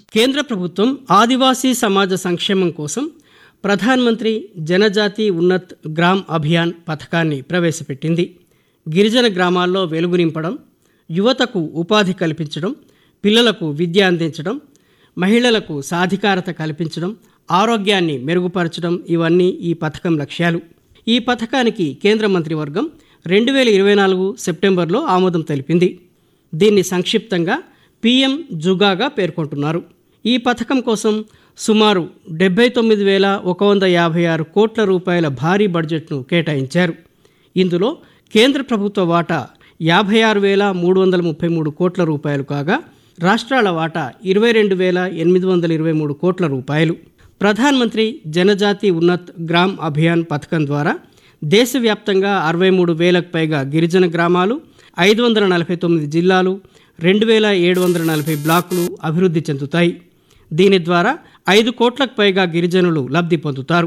కేంద్ర ప్రభుత్వం ఆదివాసీ సమాజ సంక్షేమం కోసం ప్రధాన్ మంత్రి జనజాతి ఉన్నత్ గ్రామ్ అభియాన్ పథకాన్ని ప్రవేశపెట్టింది గిరిజన గ్రామాల్లో వెలుగు నింపడం యువతకు ఉపాధి కల్పించడం పిల్లలకు విద్య అందించడం మహిళలకు సాధికారత కల్పించడం ఆరోగ్యాన్ని మెరుగుపరచడం ఇవన్నీ ఈ పథకం లక్ష్యాలు ఈ పథకానికి కేంద్ర మంత్రివర్గం రెండు వేల ఇరవై నాలుగు సెప్టెంబర్లో ఆమోదం తెలిపింది దీన్ని సంక్షిప్తంగా పిఎం జుగాగా పేర్కొంటున్నారు ఈ పథకం కోసం సుమారు డెబ్బై తొమ్మిది వేల ఒక వంద యాభై ఆరు కోట్ల రూపాయల భారీ బడ్జెట్ను కేటాయించారు ఇందులో కేంద్ర ప్రభుత్వ వాటా యాభై ఆరు వేల మూడు వందల ముప్పై మూడు కోట్ల రూపాయలు కాగా రాష్ట్రాల వాటా ఇరవై రెండు వేల ఎనిమిది వందల ఇరవై మూడు కోట్ల రూపాయలు ప్రధాన్ మంత్రి జనజాతి ఉన్నత్ గ్రామ్ అభియాన్ పథకం ద్వారా దేశవ్యాప్తంగా అరవై మూడు వేలకు పైగా గిరిజన గ్రామాలు ఐదు వందల నలభై తొమ్మిది జిల్లాలు రెండు వేల ఏడు వందల నలభై బ్లాకులు అభివృద్ధి చెందుతాయి దీని ద్వారా ఐదు కోట్లకు పైగా గిరిజనులు లబ్ధి పొందుతారు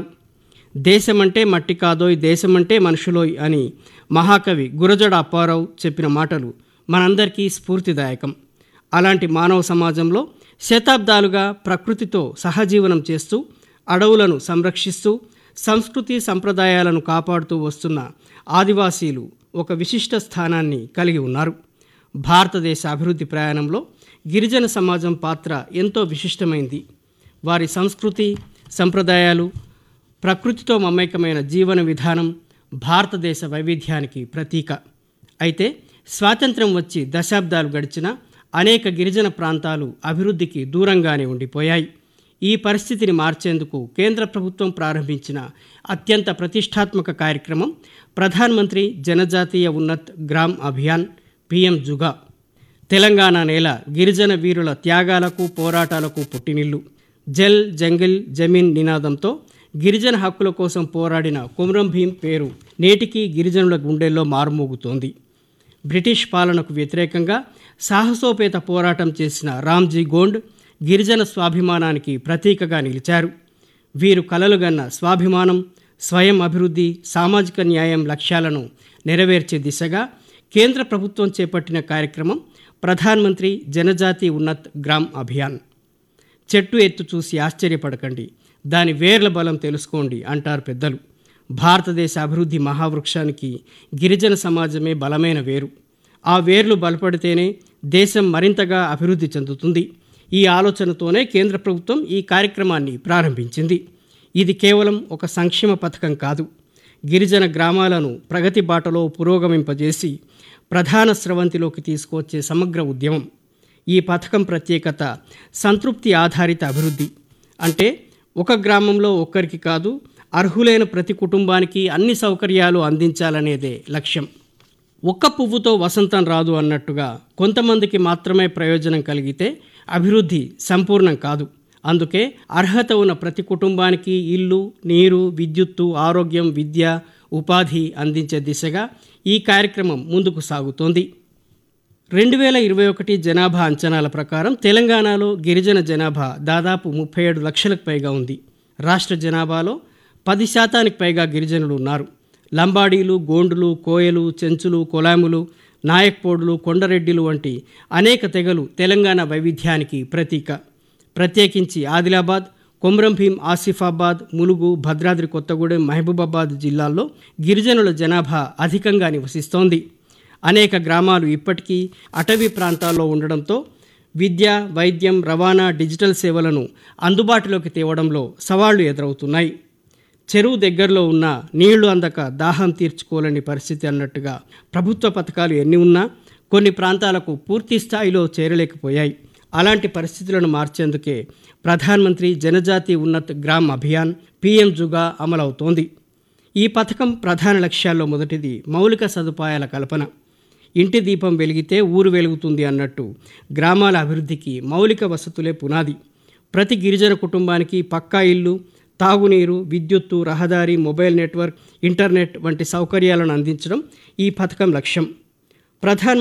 దేశమంటే మట్టి కాదోయ్ దేశమంటే మనుషులోయ్ అని మహాకవి గురజడ అప్పారావు చెప్పిన మాటలు మనందరికీ స్ఫూర్తిదాయకం అలాంటి మానవ సమాజంలో శతాబ్దాలుగా ప్రకృతితో సహజీవనం చేస్తూ అడవులను సంరక్షిస్తూ సంస్కృతి సంప్రదాయాలను కాపాడుతూ వస్తున్న ఆదివాసీలు ఒక విశిష్ట స్థానాన్ని కలిగి ఉన్నారు భారతదేశ అభివృద్ధి ప్రయాణంలో గిరిజన సమాజం పాత్ర ఎంతో విశిష్టమైంది వారి సంస్కృతి సంప్రదాయాలు ప్రకృతితో మమేకమైన జీవన విధానం భారతదేశ వైవిధ్యానికి ప్రతీక అయితే స్వాతంత్ర్యం వచ్చి దశాబ్దాలు గడిచినా అనేక గిరిజన ప్రాంతాలు అభివృద్ధికి దూరంగానే ఉండిపోయాయి ఈ పరిస్థితిని మార్చేందుకు కేంద్ర ప్రభుత్వం ప్రారంభించిన అత్యంత ప్రతిష్టాత్మక కార్యక్రమం ప్రధాన్ మంత్రి జనజాతీయ ఉన్నత్ గ్రామ్ అభియాన్ పిఎం జుగా తెలంగాణ నేల గిరిజన వీరుల త్యాగాలకు పోరాటాలకు పుట్టినిల్లు జల్ జంగిల్ జమీన్ నినాదంతో గిరిజన హక్కుల కోసం పోరాడిన కుమ్రం భీం పేరు నేటికీ గిరిజనుల గుండెల్లో మారుమోగుతోంది బ్రిటిష్ పాలనకు వ్యతిరేకంగా సాహసోపేత పోరాటం చేసిన రామ్జీ గోండ్ గిరిజన స్వాభిమానానికి ప్రతీకగా నిలిచారు వీరు కలలుగన్న స్వాభిమానం స్వయం అభివృద్ధి సామాజిక న్యాయం లక్ష్యాలను నెరవేర్చే దిశగా కేంద్ర ప్రభుత్వం చేపట్టిన కార్యక్రమం ప్రధాన్ మంత్రి జనజాతి ఉన్నత్ గ్రామ్ అభియాన్ చెట్టు ఎత్తు చూసి ఆశ్చర్యపడకండి దాని వేర్ల బలం తెలుసుకోండి అంటారు పెద్దలు భారతదేశ అభివృద్ధి మహావృక్షానికి గిరిజన సమాజమే బలమైన వేరు ఆ వేర్లు బలపడితేనే దేశం మరింతగా అభివృద్ధి చెందుతుంది ఈ ఆలోచనతోనే కేంద్ర ప్రభుత్వం ఈ కార్యక్రమాన్ని ప్రారంభించింది ఇది కేవలం ఒక సంక్షేమ పథకం కాదు గిరిజన గ్రామాలను ప్రగతి బాటలో పురోగమింపజేసి ప్రధాన స్రవంతిలోకి తీసుకువచ్చే సమగ్ర ఉద్యమం ఈ పథకం ప్రత్యేకత సంతృప్తి ఆధారిత అభివృద్ధి అంటే ఒక గ్రామంలో ఒక్కరికి కాదు అర్హులైన ప్రతి కుటుంబానికి అన్ని సౌకర్యాలు అందించాలనేదే లక్ష్యం ఒక్క పువ్వుతో వసంతం రాదు అన్నట్టుగా కొంతమందికి మాత్రమే ప్రయోజనం కలిగితే అభివృద్ధి సంపూర్ణం కాదు అందుకే అర్హత ఉన్న ప్రతి కుటుంబానికి ఇల్లు నీరు విద్యుత్తు ఆరోగ్యం విద్య ఉపాధి అందించే దిశగా ఈ కార్యక్రమం ముందుకు సాగుతోంది రెండు వేల ఇరవై ఒకటి జనాభా అంచనాల ప్రకారం తెలంగాణలో గిరిజన జనాభా దాదాపు ముప్పై ఏడు లక్షలకు పైగా ఉంది రాష్ట్ర జనాభాలో పది శాతానికి పైగా గిరిజనులు ఉన్నారు లంబాడీలు గోండులు కోయలు చెంచులు కొలాములు నాయక్పోడులు కొండరెడ్డిలు వంటి అనేక తెగలు తెలంగాణ వైవిధ్యానికి ప్రతీక ప్రత్యేకించి ఆదిలాబాద్ కొమ్రం భీం ఆసిఫాబాద్ ములుగు భద్రాద్రి కొత్తగూడెం మహబూబాబాద్ జిల్లాల్లో గిరిజనుల జనాభా అధికంగా నివసిస్తోంది అనేక గ్రామాలు ఇప్పటికీ అటవీ ప్రాంతాల్లో ఉండడంతో విద్య వైద్యం రవాణా డిజిటల్ సేవలను అందుబాటులోకి తేవడంలో సవాళ్లు ఎదురవుతున్నాయి చెరువు దగ్గరలో ఉన్న నీళ్లు అందక దాహం తీర్చుకోలేని పరిస్థితి అన్నట్టుగా ప్రభుత్వ పథకాలు ఎన్ని ఉన్నా కొన్ని ప్రాంతాలకు పూర్తి స్థాయిలో చేరలేకపోయాయి అలాంటి పరిస్థితులను మార్చేందుకే ప్రధాన్ మంత్రి జనజాతి ఉన్నత్ గ్రామ్ అభియాన్ పిఎం జుగా అమలవుతోంది ఈ పథకం ప్రధాన లక్ష్యాల్లో మొదటిది మౌలిక సదుపాయాల కల్పన ఇంటి దీపం వెలిగితే ఊరు వెలుగుతుంది అన్నట్టు గ్రామాల అభివృద్ధికి మౌలిక వసతులే పునాది ప్రతి గిరిజన కుటుంబానికి పక్కా ఇల్లు తాగునీరు విద్యుత్తు రహదారి మొబైల్ నెట్వర్క్ ఇంటర్నెట్ వంటి సౌకర్యాలను అందించడం ఈ పథకం లక్ష్యం ప్రధాన్